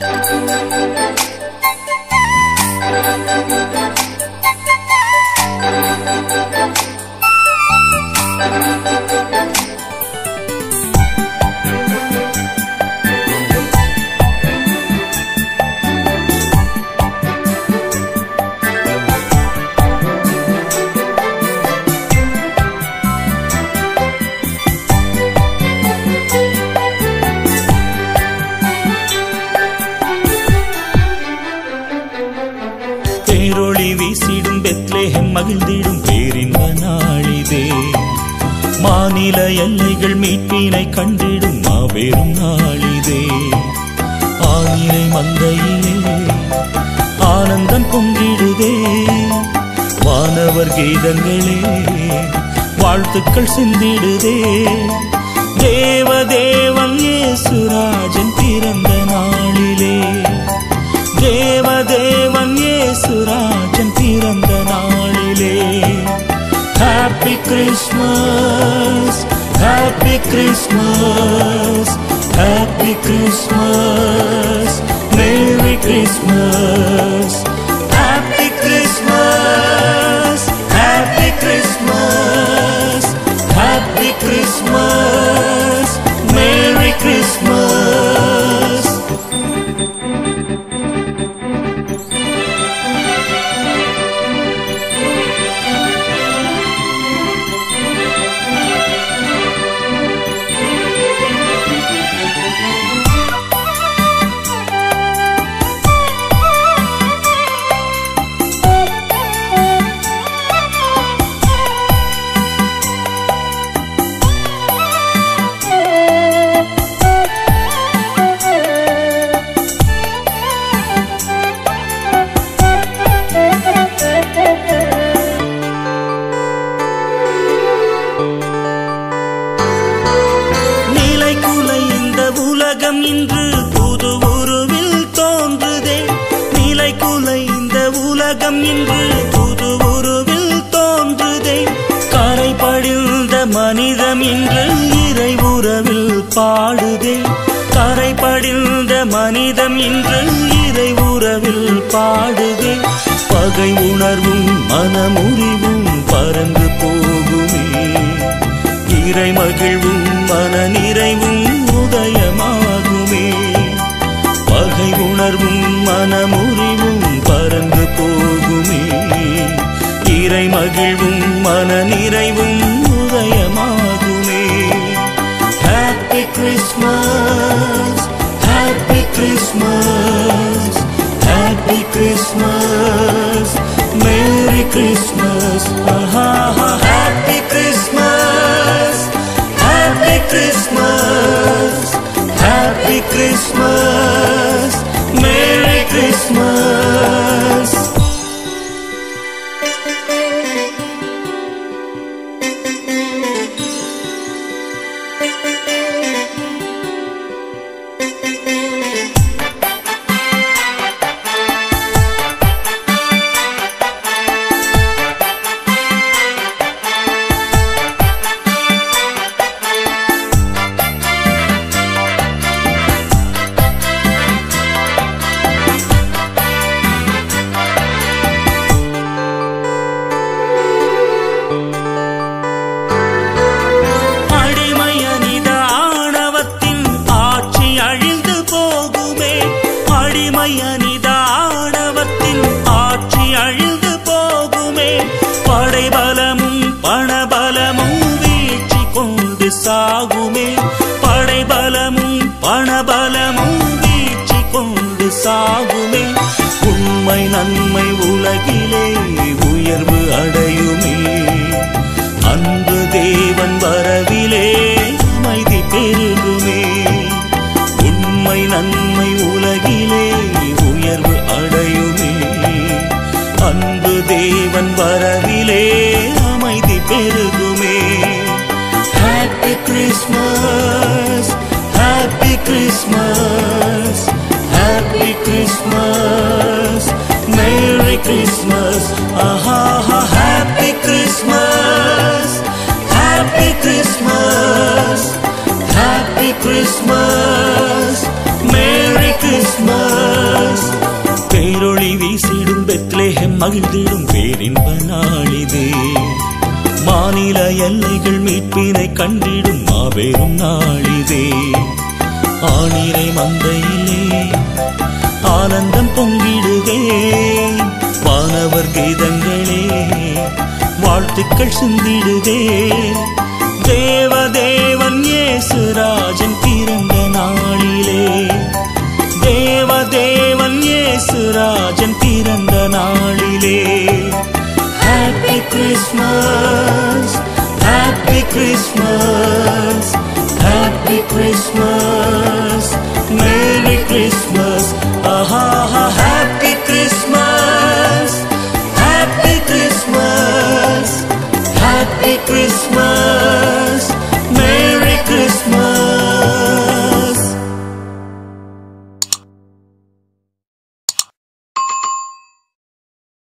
பேரொளி வீசிடும் பெத்லேhem மகிழ்ந்திடும் பேரின்ப நாளிதே மாநில எல்லைகள் மீட்பினை கண்டிடும் மாபெரும் நாளிதே ஆயிரை மந்தையிலே ஆனந்தம் பொங்கிடுதே வானவர் கீதங்களே வாழ்த்துக்கள் சிந்திடுதே தேவ தேவன் இயேசுராஜன் பிறந்த நாளிலே தேவதேவன் இயேசுராஜன் பிறந்த நாளிலே happy Christmas happy Christmas happy Christmas merry Christmas happy Christmas happy Christmas happy Christmas merry Christmas நிலை குலைந்த உலகம் இன்று புது உருவில் தோன்றுதே நிலை குலைந்த உலகம் இன்று புது உருவில் தோன்றுதே கரை படிந்த மனிதம் இன்று இறை உறவில் பாடுதே கரை படிந்த மனிதம் இன்று இறை உறவில் பாடுதே பகை உணர்வும் மனமுறிவும் பறந்து போகுமே இறை மகிழ்வும் மன நிறைவும் உதயமாகுமே பகை உணர்வும் மனமுறிவும் பறந்து போகுமே இறை மகிழ்வும் மன நிறைவும் உதயமாகுமே happy Christmas happy Christmas happy Christmas merry Christmas happy Christmas happy Christmas happy Christmas merry Christmas அடிமையனித ஆணவத்தின் ஆட்சி அழிந்து போகுமே அடிமையனித ஆணவத்தின் ஆட்சி அழிந்து போகுமே படைபலமும் பணபலமும் வீழ்ச்சி கொண்டு சாகுமே படைபலமும் பணபலமும் வீழ்ச்சி கொண்டு சாகுமே உண்மை நன்மை உலகிலே உயர்வு அடையுமே அன்பு தேவன் வரவிலே அமைதி பெருகுமே உண்மை நன்மை உலகிலே உயர்வு அடையுமே அன்பு தேவன் வரவிலே அமைதி பெருகுமே happy Christmas happy Christmas happy Christmas merry Christmas ஆஹா happy Christmas happy Christmas happy Christmas merry Christmas மகிழ்ந்திடும் பேரின்ப நாளிதே மாநில எல்லைகள் மீட்பினை கண்டிடும் மாபெரும் நாளிதே ஆணிரை மந்தையிலே ஆனந்தம் பொங்கிடுதே வானவர் கீதங்களே வாழ்த்துக்கள் சிந்திடுதே தேவதேவன் இயேசுராஜன் பிறந்த நாளிலே தேவதேவன் இயேசுராஜன் பிறந்த நாளிலே happy Christmas happy Christmas happy Christmas